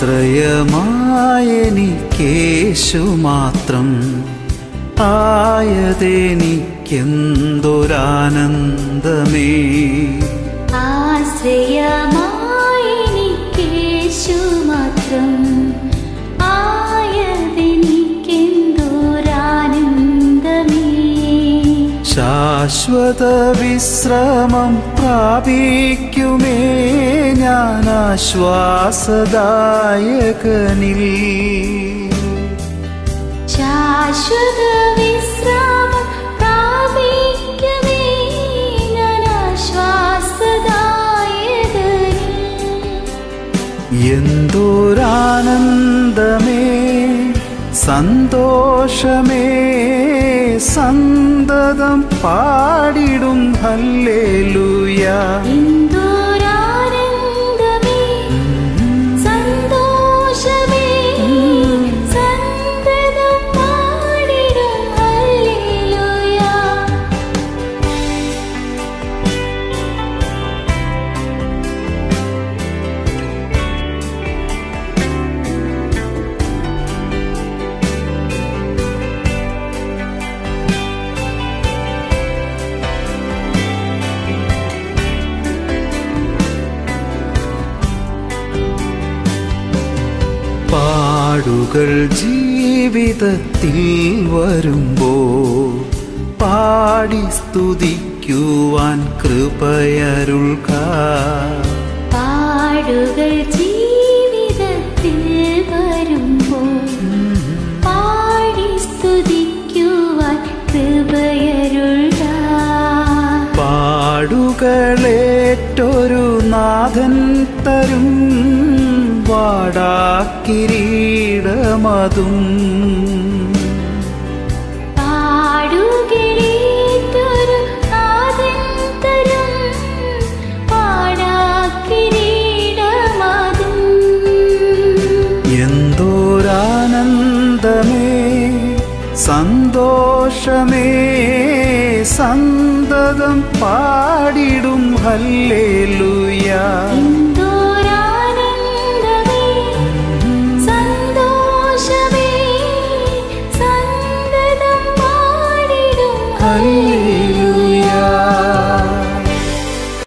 ആശ്രയമായെനിക്കേശു മാത്രം ആയതെനിക്കെന്തൊരാനന്ദമേ ആശ്രയമായെനിക്കേശു മാത്രം ആയതെനിക്കെന്തോരാനന്ദമേ ശാശ്വത വിശ്രമം പ്രാപിക്കുമേ ഞാൻ ആശ്വാസദായകനിൽ ശാശ്വത വിശ്രാമം പ്രാപിക്കുമേ ഞാൻ ആശ്വാസദായകനിൽ. എന്തോരാനന്ദമേ സന്തോഷമേ സന്തതം പാടിടും ഹല്ലേലൂയ എന്തോരാനന്ദമേ, സന്തോഷമേ, സന്തതം പാടിടും ഹല്ലേലൂയ. പാടുകൾ ജീവിതത്തിൽ വരുമ്പോ പാടി സ്തുതിക്കുവാൻ കൃപയരുൾക്ക പാടുകൾ ജീവിതത്തിൽ വരുമ്പോൾ പാടി സ്തുതിക്കുവാൻ കൃപയരുൾക പാടുകളേറ്റൊരു നാഥൻ തരും വാടാക്കിരീടമതും പാടുകളേറ്റൊരു നാഥൻ തരും പാടാക്കിരീടമതും. എന്തോരാനന്ദമേ സന്തോഷമേ സന്തതം പാടിടും ഹല്ലേലൂയ എന്തോരാനന്ദമേ, സന്തോഷമേ, സന്തതം പാടിടും ഹല്ലേലൂയ.